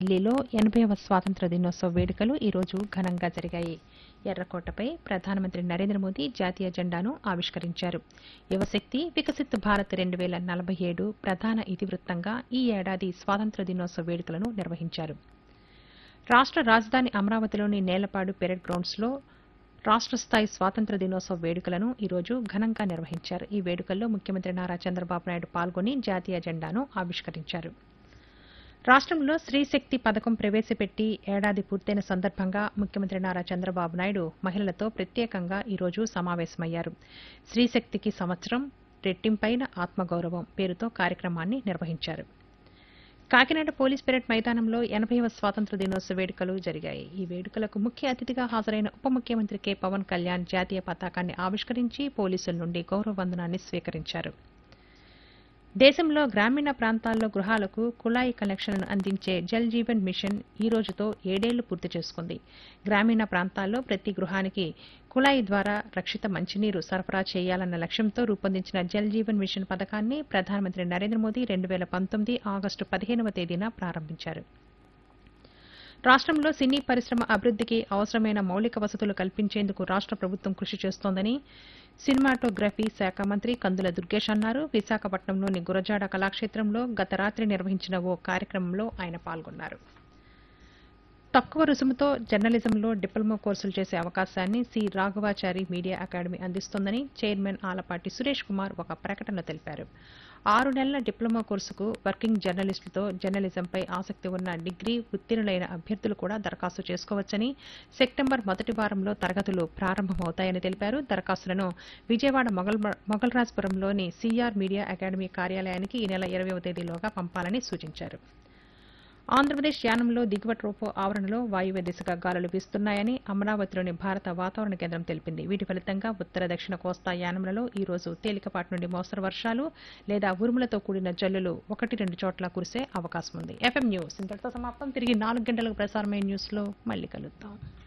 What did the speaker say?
ఢిల్లీలో ఎనభైవ స్వాతంత్ర దినోత్సవ వేడుకలు ఈరోజు ఘనంగా జరిగాయి ఎర్రకోటపై ప్రధానమంత్రి నరేంద్ర మోదీ జాతీయ జెండాను ఆవిష్కరించారు యువశక్తి వికసిత్ భారత్ రెండు వేల నలభై ఏడు ప్రధాన ఇతివృత్తంగా ఈ ఏడాది స్వాతంత్ర దినోత్సవ వేడుకలను నిర్వహించారు రాష్ట్ర రాజధాని అమరావతిలోని నేలపాడు పెరెడ్ గ్రౌండ్స్లో రాష్ట్ర స్థాయి స్వాతంత్ర దినోత్సవ వేడుకలను ఈరోజు ఘనంగా నిర్వహించారు ఈ వేడుకల్లో ముఖ్యమంత్రి నారా చంద్రబాబు నాయుడు పాల్గొని జాతీయ జెండాను ఆవిష్కరించారు రాష్ట్రంలో స్త్రీశక్తి పథకం ప్రవేశపెట్టి ఏడాది పూర్తయిన సందర్భంగా ముఖ్యమంత్రి నారా చంద్రబాబు నాయుడు మహిళలతో ప్రత్యేకంగా ఈరోజు సమావేశమయ్యారు స్త్రీశక్తికి సంవత్సరం రెట్టింపైన ఆత్మగౌరవం పేరుతో కార్యక్రమాన్ని నిర్వహించారు కాకినాడ పోలీస్ పెరేడ్ మైదానంలో ఎనభైవ స్వాతంత్ర దినోత్సవ వేడుకలు జరిగాయి ఈ వేడుకలకు ముఖ్య అతిథిగా హాజరైన ఉప ముఖ్యమంత్రి కె పవన్ కళ్యాణ్ జాతీయ పతాకాన్ని ఆవిష్కరించి పోలీసుల నుండి గౌరవ వందనాన్ని స్వీకరించారు దేశంలో గ్రామీణ ప్రాంతాల్లో గృహాలకు కుళాయి కనెక్షన్లను అందించే జల్ జీవన్ మిషన్ ఈ రోజుతో ఏడేళ్లు పూర్తి చేసుకుంది గ్రామీణ ప్రాంతాల్లో ప్రతి గృహానికి కుళాయి ద్వారా రక్షిత మంచినీరు సరఫరా చేయాలన్న లక్ష్యంతో రూపొందించిన జల్ జీవన్ మిషన్ పథకాన్ని ప్రధానమంత్రి నరేంద్ర మోదీ రెండు వేల పంతొమ్మిది ఆగస్టు పదిహేనవ తేదీన ప్రారంభించారు రాష్ట్రంలో సినీ పరిశ్రమ అభివృద్ధికి అవసరమైన మౌలిక వసతులు కల్పించేందుకు రాష్ట్ర ప్రభుత్వం కృషి చేస్తోందని సినిమాటోగ్రఫీ శాఖ మంత్రి కందుల దుర్గేష్ అన్నారు విశాఖపట్నంలోని గురజాడ కళాక్షేత్రంలో గత రాత్రి నిర్వహించిన ఓ కార్యక్రమంలో ఆయన పాల్గొన్నారు తక్కువ రుసుముతో జర్నలిజంలో డిప్లొమా కోర్సులు చేసే అవకాశాన్ని సి రాఘవాచారి మీడియా అకాడమీ అందిస్తోందని చైర్మన్ ఆలపాటి సురేష్ కుమార్ ఒక ప్రకటనలో తెలిపారు ఆరు నెలల డిప్లొమా కోర్సుకు వర్కింగ్ జర్నలిస్టులతో జర్నలిజంపై ఆసక్తి ఉన్న డిగ్రీ ఉత్తీర్ణులైన అభ్యర్థులు కూడా దరఖాస్తు చేసుకోవచ్చని సెప్టెంబర్ మొదటి వారంలో తరగతులు ప్రారంభమవుతాయని తెలిపారు దరఖాస్తులను విజయవాడ మొగల్ మొగల్రాజ్పురంలోని సిఆర్ మీడియా అకాడమీ కార్యాలయానికి ఈ నెల ఇరవైవ తేదీలోగా పంపాలని సూచించారు ఆంధ్రప్రదేశ్ యానంలో దిగువ ట్రోపో ఆవరణలో వాయువ్య దిశగా గాలులు వీస్తున్నాయని అమరావతిలోని భారత వాతావరణ కేంద్రం తెలిపింది వీటి ఫలితంగా ఉత్తర దక్షిణ కోస్తా యానంలలో ఈ రోజు తేలికపాటి నుండి మోస్తరు వర్షాలు లేదా ఉరుములతో కూడిన జల్లులు ఒకటి రెండు చోట్ల కురిసే అవకాశం ఉంది ఎఫ్ఎం న్యూస్ ఇంతటితో సమాప్తం తిరిగి నాలుగు గంటలకు ప్రసారమైన న్యూస్లో మళ్ళీ కలుద్దాం